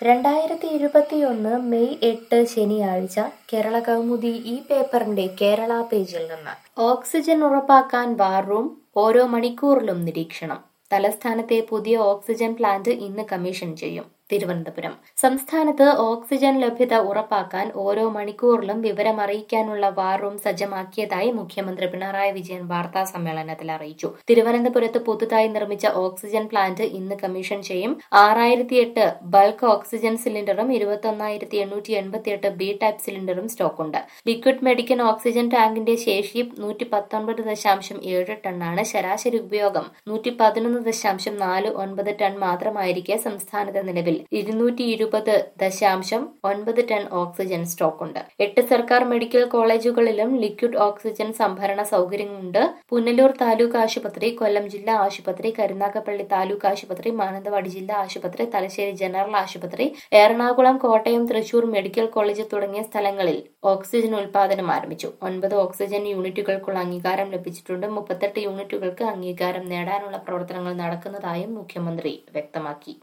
രണ്ടായിരത്തി ഇരുപത്തിയൊന്ന് മെയ് എട്ട് ശനിയാഴ്ച കേരള കൗമുദി ഈ പേപ്പറിന്റെ കേരള പേജിൽ നിന്ന് ഓക്സിജൻ ഉറപ്പാക്കാൻ വാർ റൂം ഓരോ മണിക്കൂറിലും നിരീക്ഷണം തലസ്ഥാനത്തെ പുതിയ ഓക്സിജൻ പ്ലാന്റ് ഇന്ന് കമ്മീഷൻ ചെയ്യും തിരുവനന്തപുരം സംസ്ഥാനത്ത് ഓക്സിജൻ ലഭ്യത ഉറപ്പാക്കാൻ ഓരോ മണിക്കൂറിലും വിവരം അറിയിക്കാനുള്ള വാർ റൂം സജ്ജമാക്കിയതായി മുഖ്യമന്ത്രി പിണറായി വിജയൻ വാർത്താ സമ്മേളനത്തിൽ അറിയിച്ചു തിരുവനന്തപുരത്ത് പുതുതായി നിർമ്മിച്ച ഓക്സിജൻ പ്ലാന്റ് ഇന്ന് കമ്മീഷൻ ചെയ്യും ആറായിരത്തി എട്ട് ബൾക്ക് ഓക്സിജൻ സിലിണ്ടറും ഇരുപത്തൊന്നായിരത്തി എണ്ണൂറ്റി എൺപത്തിയെട്ട് ബി ടൈപ്പ് സിലിണ്ടറും സ്റ്റോക്കുണ്ട് ലിക്വിഡ് മെഡിക്കൽ ഓക്സിജൻ ടാങ്കിന്റെ ശേഷി നൂറ്റി പത്തൊൻപത് ദശാംശം ഏഴ് ടണ്ണാണ് ശരാശരി ഉപയോഗം നൂറ്റി പതിനൊന്ന് ദശാംശം നാല് ഒൻപത് ടൺ മാത്രമായിരിക്കെ സംസ്ഥാനത്ത് നിലവിൽ ഇരുന്നൂറ്റി ഇരുപത് ദശാംശം ഒൻപത് ടൺ ഓക്സിജൻ സ്റ്റോക്കുണ്ട് എട്ട് സർക്കാർ മെഡിക്കൽ കോളേജുകളിലും ലിക്വിഡ് ഓക്സിജൻ സംഭരണ സൗകര്യമുണ്ട് പുനലൂർ താലൂക്ക് ആശുപത്രി കൊല്ലം ജില്ലാ ആശുപത്രി കരുനാഗപ്പള്ളി താലൂക്ക് ആശുപത്രി മാനന്തവാടി ജില്ലാ ആശുപത്രി തലശ്ശേരി ജനറൽ ആശുപത്രി എറണാകുളം കോട്ടയം തൃശൂർ മെഡിക്കൽ കോളേജ് തുടങ്ങിയ സ്ഥലങ്ങളിൽ ഓക്സിജൻ ഉൽപാദനം ആരംഭിച്ചു ഒൻപത് ഓക്സിജൻ യൂണിറ്റുകൾക്കുള്ള അംഗീകാരം ലഭിച്ചിട്ടുണ്ട് മുപ്പത്തെട്ട് യൂണിറ്റുകൾക്ക് അംഗീകാരം നേടാനുള്ള പ്രവർത്തനങ്ങൾ നടക്കുന്നതായും മുഖ്യമന്ത്രി വ്യക്തമാക്കി